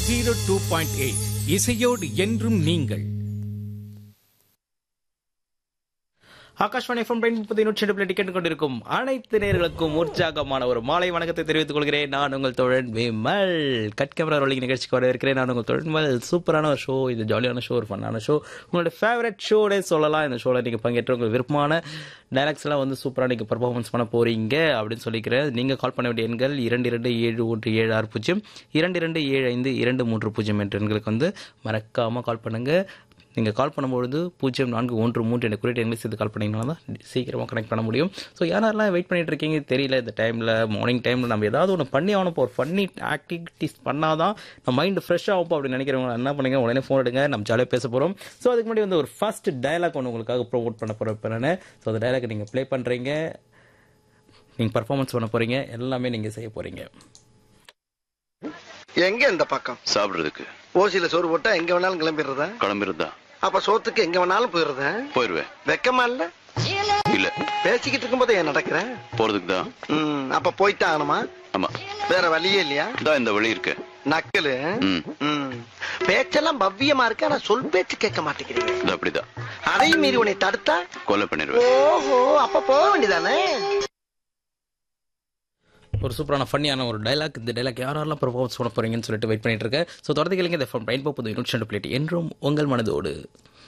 Zero two point eight இசையோடு என்றும் நீங்கள் ஆகாஷ்வாணி எஃப்எம் பிரைன் முப்பது நூற்றி ரெண்டு டிக்கெட் கொண்டிருக்கும் அனைத்து நேர்களுக்கும் உற்சாகமான ஒரு மாலை வணக்கத்தை தெரிவித்துக் கொள்கிறேன் நான் உங்கள் தோழன் விமல் கட் கேமரா ரோலிங் நிகழ்ச்சிக்கு வர இருக்கிறேன் நான் உங்கள் தோழன் விமல் சூப்பரான ஒரு ஷோ இது ஜாலியான ஷோ ஒரு ஃபன்னான ஷோ உங்களோட ஃபேவரட் ஷோடே சொல்லலாம் இந்த ஷோவில் நீங்கள் பங்கேற்று உங்களுக்கு விருப்பமான டைலாக்ஸ் எல்லாம் வந்து சூப்பராக நீங்கள் பர்ஃபார்மன்ஸ் பண்ண போறீங்க அப்படின்னு சொல்லிக்கிறேன் நீங்கள் கால் பண்ண வேண்டிய எண்கள் இரண்டு இரண்டு ஏழு ஒன்று ஏழு ஆறு பூஜ்ஜியம் இரண்டு இரண்டு ஏழு ஐந்து இரண்டு மூன்று பூஜ்ஜியம் என்ற எண்களுக்கு வந்து மறக்காமல் கால் பண்ணுங்கள் நீங்கள் கால் பண்ணும்பொழுது பூஜ்ஜியம் நான்கு ஒன்று மூன்று என்ற குறிப்பிட்ட எண்ணில் சேர்த்து கால் பண்ணிங்கன்னா தான் சீக்கிரமாக கனெக்ட் பண்ண முடியும் ஸோ யாரெல்லாம் வெயிட் பண்ணிட்டு இருக்கீங்க தெரியல இந்த டைமில் மார்னிங் டைமில் நம்ம ஏதாவது ஒன்று பண்ணி ஆகணும் இப்போ ஒரு ஃபன்னி ஆக்டிவிட்டிஸ் பண்ணாதான் நம்ம மைண்டு ஃப்ரெஷ் ஆகும் அப்படின்னு நினைக்கிறவங்க என்ன பண்ணுங்க உடனே ஃபோன் எடுங்க நம்ம ஜாலியாக பேச போகிறோம் ஸோ அதுக்கு முன்னாடி வந்து ஒரு ஃபர்ஸ்ட் டயலாக் ஒன்று உங்களுக்காக ப்ரோமோட் பண்ண போகிறேன் இப்போ நான் ஸோ அந்த டயலாக் நீங்கள் ப்ளே பண்ணுறீங்க நீங்கள் பர்ஃபார்மன்ஸ் பண்ண போகிறீங்க எல்லாமே நீங்கள் செய்ய போகிறீங்க எங்க இந்த பக்கம் சாப்பிடுறதுக்கு ஓசியில சோறு போட்டா எங்க வேணாலும் கிளம்பிடுறதா கிளம்பிருந்தா அப்ப சோத்துக்கு எங்க வேணாலும் போயிடுறதா போயிருவேன் வெக்கமா இல்ல இல்ல பேசிக்கிட்டு இருக்கும்போது ஏன் நடக்கிற போறதுக்கு தான் ம், அப்ப போயிட்டு ஆகணுமா ஆமா வேற வழியே இல்லையா தான் இந்த வழி இருக்கு நக்கலு ம் ம். பேச்செல்லாம் பவ்யமா இருக்கு ஆனா சொல் பேச்சு கேட்க மாட்டேங்கிறீங்க இது அப்படிதான் அதையும் மீறி உன்னை தடுத்தா கொலை பண்ணிடுவேன் ஓஹோ அப்ப போக வேண்டியதானே ஒரு சூப்பரான ஃபன்னியான ஒரு டைலாக் இந்த டைலாக் யாரெல்லாம் பர்ஃபார்மன்ஸ் பண்ண போறீங்கன்னு சொல்லிட்டு வெயிட் பண்ணிட்டு இருக்கேன் ஸோ தொடர்ந்து கேளுங்க இந்த ஃபோன் பிரைன் புது நூற்றி ரெண்டு பிளேட் என்றும் உங்கள் மனதோடு